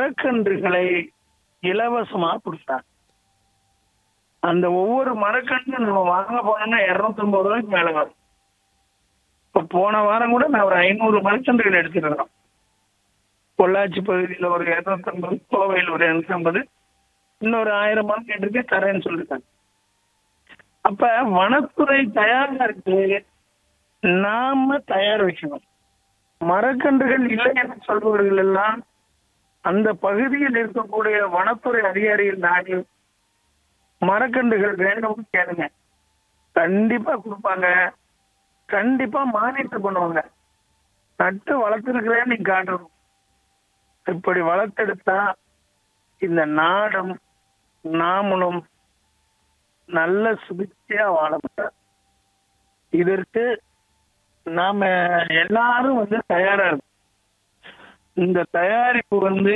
மரக்கன்றுகளை இலவசமா கொடுத்தாங்க அந்த ஒவ்வொரு மரக்கன்று நம்ம வாங்க போனோம்னா இருநூத்தி ஐம்பது ரூபாய்க்கு மேல வரும் இப்ப போன வாரம் கூட நான் ஒரு ஐநூறு மரக்கன்றுகள் எடுத்துருக்கிறோம் பொள்ளாச்சி பகுதியில் ஒரு இருநூத்தி ஐம்பது கோவையில் ஒரு இருநூத்தி ஐம்பது இன்னொரு ஆயிரம் மரம் கேட்டிருக்கே தரேன்னு சொல்லிருக்காங்க அப்ப வனத்துறை தயாரா இருக்கு நாம தயார் வைக்கணும் மரக்கன்றுகள் இல்லை என்று சொல்பவர்கள் எல்லாம் அந்த பகுதியில் இருக்கக்கூடிய வனத்துறை அதிகாரிகள் நாடி மரக்கன்றுகள் வேண்டும் கேளுங்க கண்டிப்பா கொடுப்பாங்க கண்டிப்பா மானியம் பண்ணுவாங்க நட்டு வளர்த்துருக்கிறேன்னு நீங்க காட்டணும் இப்படி வளர்த்தெடுத்தா இந்த நாடும் நாமளும் நல்ல சுபிட்சியா வாழ முடியும் இதற்கு நாம எல்லாரும் வந்து தயாரா இருக்கோம் இந்த தயாரிப்பு வந்து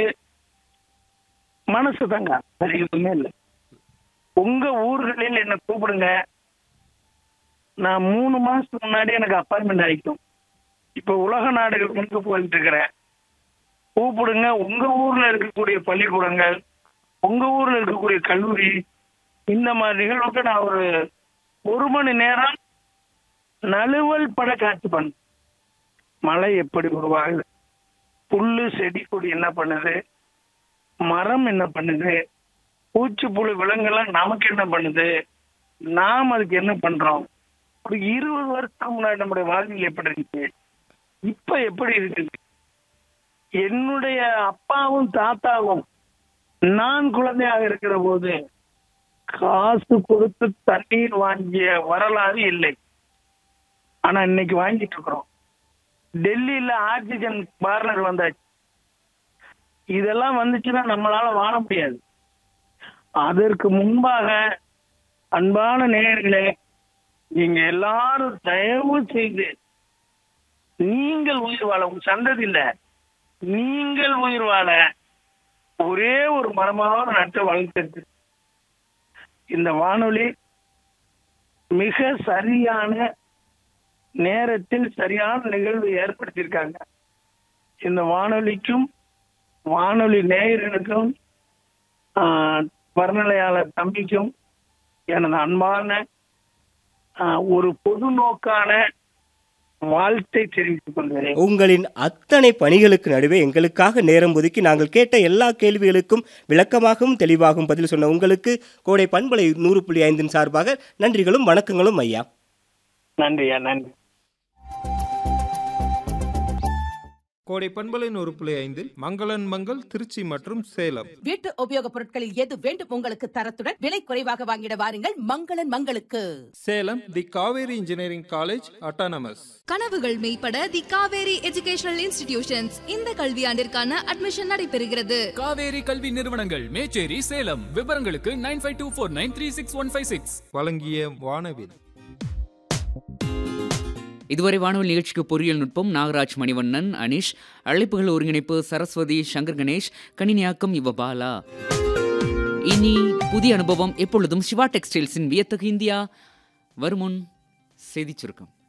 மனசு தாங்க வேற எதுவுமே இல்லை உங்க ஊர்களில் என்ன கூப்பிடுங்க நான் மூணு மாசத்துக்கு முன்னாடி எனக்கு அப்பாயின்மெண்ட் ஆயிக்கும் இப்ப உலக நாடுகள் கொண்டு போயிட்டு இருக்கிறேன் கூப்பிடுங்க உங்க ஊர்ல இருக்கக்கூடிய பள்ளிக்கூடங்கள் உங்க ஊர்ல இருக்கக்கூடிய கல்லூரி இந்த மாதிரி நிகழ்வுக்கு நான் ஒரு ஒரு மணி நேரம் நழுவல் பட காட்சி பண்ண மழை எப்படி உருவாகுது புல்லு செடி கொடி என்ன பண்ணுது மரம் என்ன பண்ணுது பூச்சி புழு விலங்கெல்லாம் நமக்கு என்ன பண்ணுது நாம் அதுக்கு என்ன பண்றோம் ஒரு இருபது வருஷம் முன்னாடி நம்முடைய வாழ்வியல் எப்படி இருந்துச்சு இப்ப எப்படி இருக்குது என்னுடைய அப்பாவும் தாத்தாவும் நான் குழந்தையாக இருக்கிற போது காசு கொடுத்து தண்ணீர் வாங்கிய வரலாறு இல்லை ஆனா இன்னைக்கு வாங்கிட்டு இருக்கிறோம் டெல்லியில ஆக்சிஜன் பார்லர் வந்தாச்சு இதெல்லாம் வந்துச்சுன்னா நம்மளால வாழ முடியாது அதற்கு முன்பாக அன்பான நேயர்களே நீங்க எல்லாரும் தயவு செய்து நீங்கள் உயிர் வாழ உங்க சந்ததி இல்ல நீங்கள் உயிர் வாழ ஒரே ஒரு மரமாக நட்டு வளர்த்துருக்கு இந்த வானொலி மிக சரியான நேரத்தில் சரியான நிகழ்வு ஏற்படுத்தியிருக்காங்க இந்த வானொலிக்கும் வானொலி நேயர்களுக்கும் ஆஹ், வர்ணனையாளர் தம்பிக்கும் எனது அன்பான ஆஹ், ஒரு பொது நோக்கான வாழ்த்தை தெரிவித்துக் கொள்கிறேன் உங்களின் அத்தனை பணிகளுக்கு நடுவே எங்களுக்காக நேரம் ஒதுக்கி நாங்கள் கேட்ட எல்லா கேள்விகளுக்கும் விளக்கமாகவும் தெளிவாகவும் பதில் சொன்ன உங்களுக்கு கோடை பண்பலை நூறு புள்ளி ஐந்தின் சார்பாக நன்றிகளும் வணக்கங்களும் ஐயா நன்றியா நன்றி கோடை பண்பலை நூறு புள்ளி ஐந்தில் மங்களன் மங்கள் திருச்சி மற்றும் சேலம் வீட்டு உபயோகப் பொருட்களில் எது வேண்டும் உங்களுக்கு தரத்துடன் விலை குறைவாக வாங்கிட வாருங்கள் மங்களன் மங்களுக்கு Salem the Kaveri engineering college autonomous கனவுகள் மெய்ப்பட தி காவேரி எஜுகேஷனல் இன்ஸ்டிடியூஷன்ஸ் இந்த கல்வியாண்டிற்கான அட்மிஷன் நடைபெறுகிறது காவேரி கல்வி நிறுவனங்கள் மேச்சேரி சேலம் விவரங்களுக்கு nine five two four nine three six one five six வழங்கிய வானவில் இதுவரை வானொலி நிகழ்ச்சிக்கு பொறியியல் நுட்பம் நாகராஜ் மணிவண்ணன் அனிஷ் அழைப்புகள் ஒருங்கிணைப்பு சரஸ்வதி சங்கர் கணேஷ் கணினியாக்கம் இவபாலா இனி புதிய அனுபவம் எப்பொழுதும் சிவா டெக்ஸ்டைல்ஸின் வியத்தகு இந்தியா வருமுன் செய்திச் சுருக்கம்